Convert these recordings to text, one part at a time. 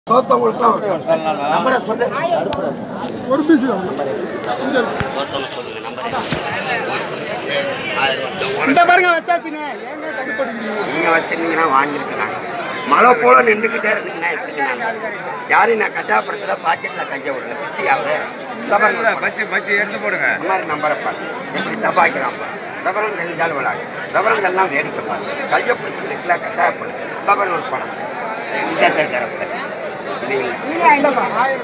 தோத்தவங்களுக்குலாம் ஒரு நம்பரை சொல்லு ஒரு பீஸ் இந்த பாருங்க வச்சாச்சுங்க ஏங்க தடுப்படுங்க நீங்க வச்சிருந்தீங்கன்னா வாங்கியிருக்கிறாங்க மழை போல நின்றுக்கிட்டே இருந்தீங்கன்னா எப்படிங்க யாரையும் நான் கஷ்டப்படுத்தல பாக்கெட்ல கைய விடல பிச்சையாவே பச்சு பச்சு எடுத்து போடுங்க இந்த மாதிரி நம்பரை பாரு எப்படி தப்பாக்கிறான் பாரு விவரம் தெரிஞ்சாலும் விளாடு விவரங்கள்லாம் வேடிக்கை பாரு கையை பிடிச்சி நிற்கல கட்டாயப்படுத்து விவரம் ஒரு படம் இந்த தரப்பு நீங்க இல்லப்பா ஆயிரம்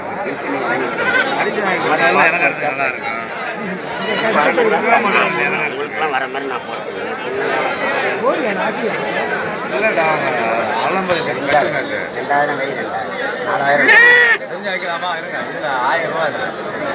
நல்லா இறங்குறது நல்லா இருக்கும் உங்களுக்குலாம் வர மாதிரி நான் போகிறேன் போடுங்க நாட்டியா இல்லடா ஆலம்பரம் கட்டுங்க அது ரெண்டாயிரம் வெயில் ரெண்டாயிரம் நாலாயிரம் செஞ்சு வைக்கலாமா இருங்க இதுல ஆயிரம் ரூபாய் இது.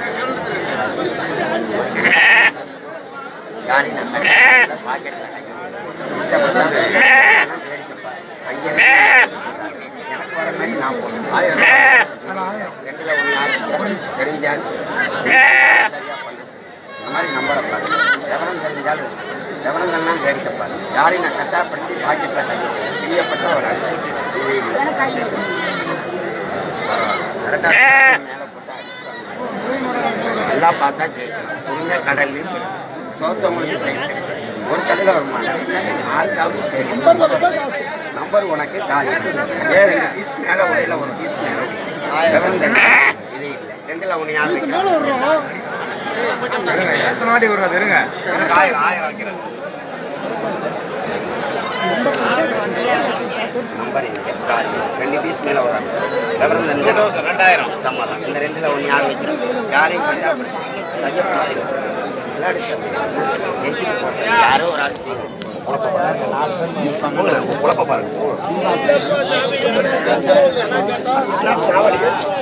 யாரி நான் பாக்கெட்டில் இஷ்டப்பட்டா அங்கே எனக்கு வர மாதிரி நான் போடுறேன் ஆயிரம் ரூபாய். ரெண்டுல ஒன்று யாரு தெரிஞ்சால் சரியா பண்ணுது இந்த மாதிரி நம்பரை பாரு விவரம் தெரிஞ்சாலும் விவரங்கள்லாம் வேடிக்கை பாரு யாரையும் நான் கட்டாயப்படுத்தி பாக்கெட்டில் கை செய்யப்பட்ட ஒரு நல்லா பார்த்தா ஜெயிக்கலாம் புரிஞ்ச கடல்லையும் சோத்தவங்களுக்கு ப்ரைஸ் கிடைக்கும் ஒரு கடையில் வருமானம் நாலுக்காவது சரி நம்பர்ல வச்சா காசு நம்பர் உனக்கு காலி ஏன் ரெண்டு பீஸ் மேலே உடையில ஒரு பீஸ் மேலே விவரம் தெரிஞ்சா இது இல்லை ரெண்டுல ஒன்று யார் பீஸ் மேல விடுறோம் இருங்க எத்தனை வாட்டி விடுறது இருங்க எனக்கு ஆயிரம் ஆயிரம் வைக்கிறேன் நம்பர் இங்கே காலி ரெண்டு பீஸ் மேலே வராது விவரம் தெரிஞ்சா ரெண்டாயிரம் சம்மதம் இந்த ரெண்டுல ஒன்று யார் வைக்கிறோம் யாரையும் கிடையாது கையை பிடிச்சி விளையாடி ஜெயிச்சுட்டு போகிறேன் யாரோ ஒரு ஆள் ஜெயிக்கும் குழப்ப பாருங்க நாலு பேர் குழப்ப பாருங்க